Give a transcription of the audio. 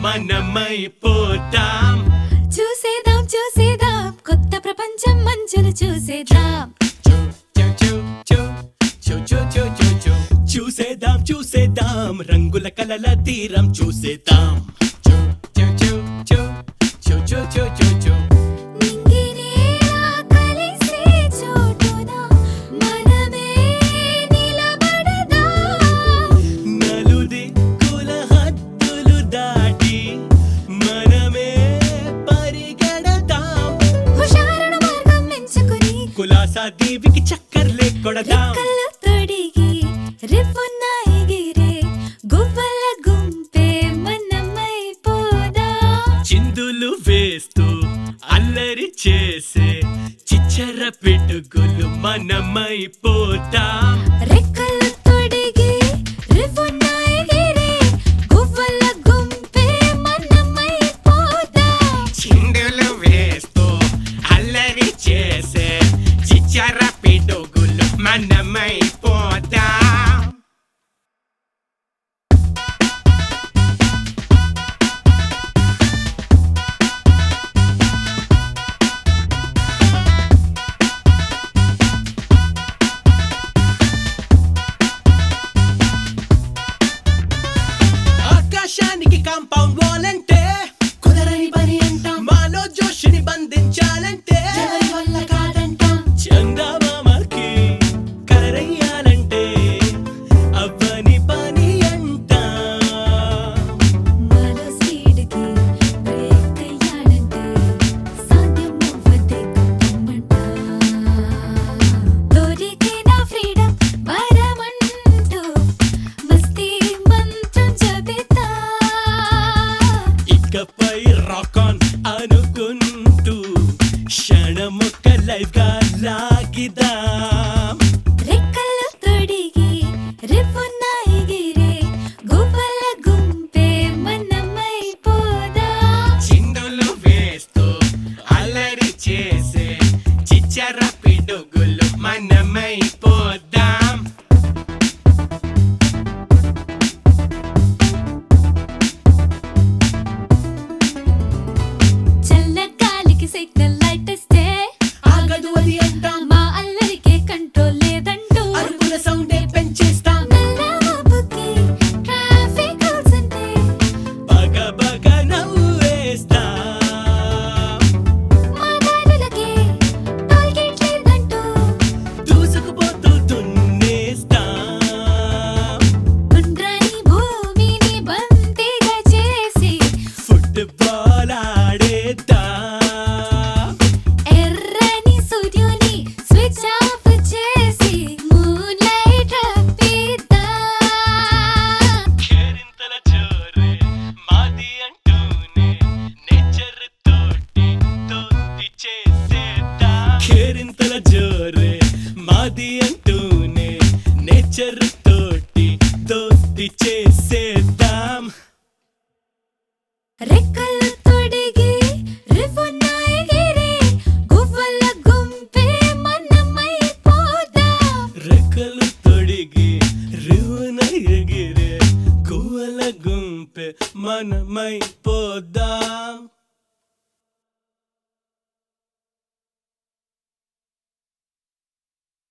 మనమైపోతాం చూసేదాం చూసేదాం కొత్త ప్రపంచం మంచులు చూసేదాం చూ, చూ, చూ, చూ, చూ, చూ, చూ, చూ, చూ. చూసేద్దాం చూసేద్దాం రంగుల కలల తీరం చూసేద్దాం చూ, చూ, చూ, చూ, చూ, చూ, చూ, చూ, చూ. నింగినేలా కలిసే చోటున మనమే నిలబడదాం నలుదిక్కుల హద్దులు దాటి మనమే పరిగెడతాం హుషారున మార్గం ఎంచుకుని కులాసా దీవికి చక్కర్లే కొడదాం రెక్కలు తొడిగి రివ్వున ఎగిరే గువ్వల గుంపే మనమైపోదాం చిందులు వేస్తూ అల్లరి చేసే చిచ్చర పిడుగులు మనమైపోతాం రెక్కలు తొడిగి రివ్వున ఎగిరే గువ్వల గుంపే మనమైపోదాం చిందులు వేస్తూ అల్లరి చేసే చిచ్చర పిడుగులు మనమైపోతాం ఆకాశానికి కాంపౌండ్ వాల్ అంటే కుదరని పని అంటాం మాలో జోషుని బంధించాలంటే ఎవరి వల్ల కాదంటాం చందమామకి కలరయ్యాలంటే అవ్వని పని అంటాం మాలో స్పీడ్కి బ్రేక్ అయ్యాలంటే సాధ్యం అవ్వదే కప్పమంట దొరికిన ఫ్రీడమ్ వరమంటూ మస్తీ మంత్రం చెబితా ఇకపై రాక్ ఆన్ అనుకుంటూ క్షణమొక్క లైఫ్ గా లాగిదాం రెక్కలు తొడిగి రివ్వున ఎగిరే గువ్వల గుంపే మనమైపోదాం చిందులు వేస్తూ అల్లరి చేసే చిచ్చర పిడుగులు మనమైపోదాం చల్ల గాలికి సిగ్నల్ లైట్ ఇస్తే ఆగదు అది అంటాం మా అల్లరికే కంట్రోల్ లేదంటూ అరుపుల సౌండే పెంచేస్తాం నల్లమబ్బుకి ట్రాఫిక్ రూల్స్ అంటే బగ బగ నవ్వేస్తాం మా దారులకే టోల్ గేట్ లేదంటూ దూసుకుపోతూ దున్నేస్తాం గుండ్రని భూమిని బంతిగా చేసి ఫుట్బాల్ ఆడేద్దాం ఎర్రని సూర్యుని స్విచ్ ఆఫ్ చేసి మూన్ లైట్ రప్పిద్దాం కేరింతల జోరే మాది అంటూనే నేచర్ తోటి దోస్తి చేసేద్దాం కేరింతల జోరే మాది అంటూనే నేచర్ తోటి దోస్తి చేసేద్దాం రెక్కలు తొడిగి రివ్వున ఎగిరే గువ్వల గుంపే మనమైపోదాం రెక్కలు తొడిగి రివున ఎగిరే గువ్వల గుంపె మనమైపోదాం